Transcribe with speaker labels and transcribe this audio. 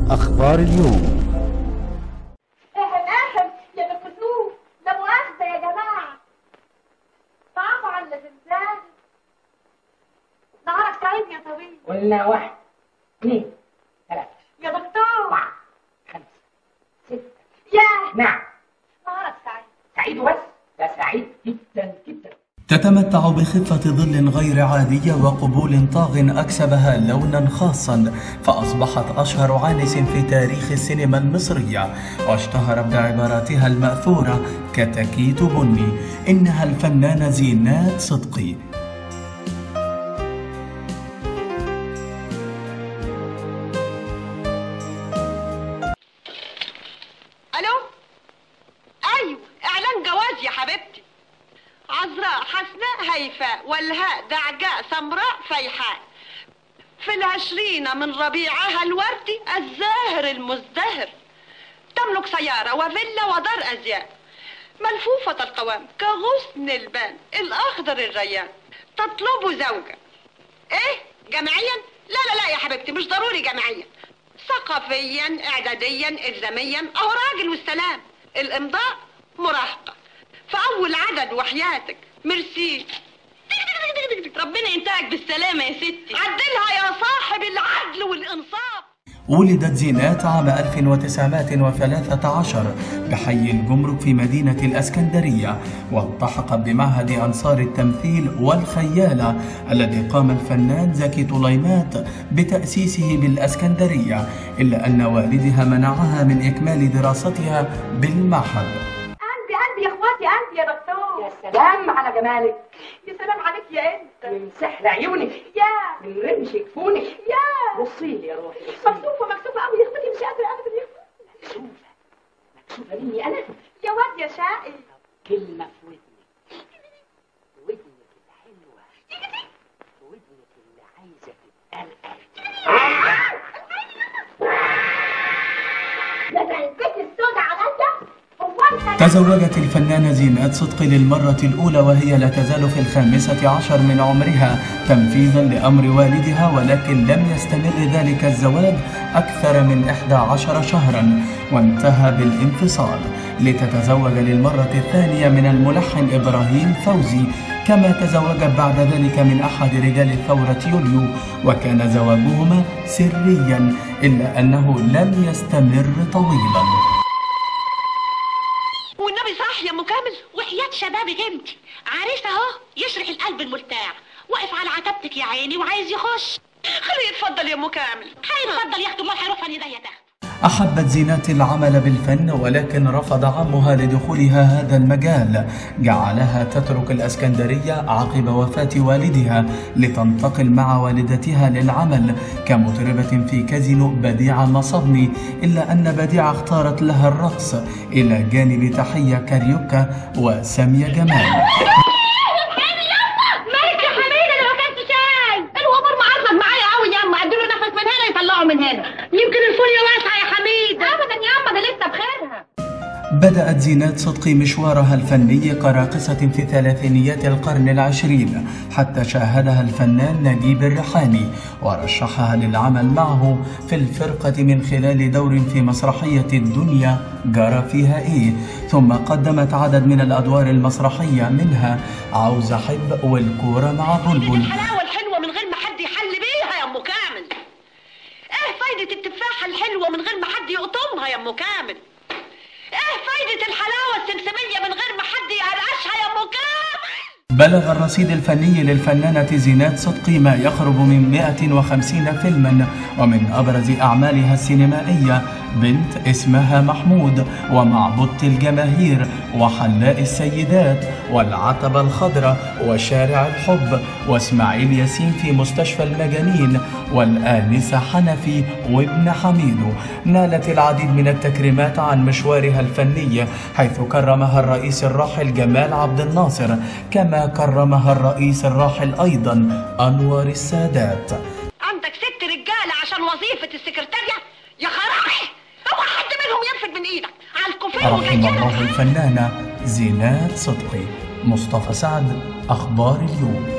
Speaker 1: أخبار اليوم
Speaker 2: احن احن يا دكتور لا مؤاخذة يا جماعة طبعا لزلزال نهارك سعيد يا طويل
Speaker 3: قلنا واحد اثنين ثلاثة
Speaker 2: يا دكتور
Speaker 3: أربعة خمسة ستة
Speaker 2: يا
Speaker 3: نعم
Speaker 2: نهارك سعيد
Speaker 3: سعيد وبس ده سعيد جدا جدا
Speaker 4: تتمتع بخفة ظل غير عادية وقبول طاغ أكسبها لونا خاصا فأصبحت أشهر عانس في تاريخ السينما المصرية واشتهرت بعباراتها المأثورة كتكيت بني إنها الفنانة زينات صدقي
Speaker 5: الو ايوه اعلان جواز يا حبيبتي عذراء حسناء هيفاء والهاء دعجاء سمراء فيحاء في العشرين من ربيعها الوردي الزاهر المزدهر تملك سيارة وفيلا ودار أزياء ملفوفة القوام كغصن البان الأخضر الريان تطلب زوجة إيه جمعيا؟ لا لا لا يا حبيبتي مش ضروري جمعيا ثقافيا إعداديا إلزاميا أهو راجل والسلام الإمضاء مراهقة فأول عدد وحياتك ميرسي ربنا ينتهك بالسلامة يا ستي عدلها يا صاحب العدل والإنصاف
Speaker 4: ولدت زينات عام 1913 بحي الجمرك في مدينة الأسكندرية والتحقت بمعهد أنصار التمثيل والخيالة الذي قام الفنان زكي طليمات بتأسيسه بالأسكندرية إلا أن والدها منعها من إكمال دراستها بالمعهد
Speaker 2: قلبي قلبي يا اخواتي قلبي يا دكتور
Speaker 3: يا سلام على جمالك
Speaker 2: يا سلام عليك يا انت
Speaker 3: من سحر عيونك
Speaker 2: يا
Speaker 3: من رمش جفونك
Speaker 2: يا
Speaker 3: بصي لي يا روحي بصي لي.
Speaker 2: مكسوفة مكسوفة قوي يا اخواتي مش قادرة ابدا يا اخواتي
Speaker 3: مكسوفة مكسوفة مني أنا
Speaker 2: يا واد يا شقي
Speaker 3: كلمة في ودنك ودنك الحلوة ودنك اللي عايزة تتقلقل
Speaker 2: ده ده البيت السوداء عليا هو انت
Speaker 4: تزوجت الفنانة زينات صدقي للمرة الأولى وهي لا تزال في الخامسة عشر من عمرها تنفيذا لأمر والدها ولكن لم يستمر ذلك الزواج أكثر من 11 شهرا وانتهى بالانفصال لتتزوج للمرة الثانية من الملحن إبراهيم فوزي كما تزوجت بعد ذلك من أحد رجال الثورة يوليو وكان زواجهما سريا إلا أنه لم يستمر طويلا
Speaker 5: والنبي صح يا ام كامل وحياة شبابك انت عريس اهو يشرح القلب المرتاح واقف على عتبتك يا عيني وعايز يخش خليه يتفضل يا ام كامل هيتفضل يا اختي امال هيروح فين ايديا تحت
Speaker 4: أحبت زينات العمل بالفن ولكن رفض عمها لدخولها هذا المجال جعلها تترك الأسكندرية عقب وفاة والدها لتنتقل مع والدتها للعمل كمطربة في كازينو بديعة مصبني إلا أن بديعة اختارت لها الرقص إلى جانب تحية كاريوكا وسامية جمال
Speaker 2: مالك يا حميدة انا ما كنت شاي الخبر معصب معايا قوي يا اما ادوا له نفس من هنا يطلعوا من هنا يمكن الفوليا واسعة يا حميدة ابدا يا اما ده لسه بخيرها
Speaker 4: بدأت زينات صدقي مشوارها الفني كراقصة في ثلاثينيات القرن العشرين حتى شاهدها الفنان نجيب الريحاني ورشحها للعمل معه في الفرقة من خلال دور في مسرحية الدنيا جرى فيها إيه ثم قدمت عدد من الأدوار المسرحية منها عاوز أحب والكورة مع بلبل
Speaker 5: الحلاوة الحلوة من غير ما حد يحل بيها يا ام كامل ايه فايدة التفاحة الحلوة من غير ما حد يقطمها يا ام كامل ايه فايدة الحلاوة السمسمية من غير ما حد يقرقشها يا ام كامل
Speaker 4: بلغ الرصيد الفني للفنانة زينات صدقي ما يقرب من 150 فيلما ومن أبرز أعمالها السينمائية بنت اسمها محمود ومعبودة الجماهير وحلاق السيدات والعتبة الخضراء وشارع الحب واسماعيل ياسين في مستشفى المجانين والآنسة حنفي وابن حميدو نالت العديد من التكريمات عن مشوارها الفني حيث كرمها الرئيس الراحل جمال عبد الناصر كما كرمها الرئيس الراحل أيضا أنور السادات
Speaker 5: عندك ست رجالة عشان وظيفة السكرتارية يا خراحي هو حد منهم ينفد من ايدك على الكوفيه
Speaker 4: رحم
Speaker 5: والرجالة
Speaker 4: الله الفنانة زينات صدقي مصطفى سعد أخبار اليوم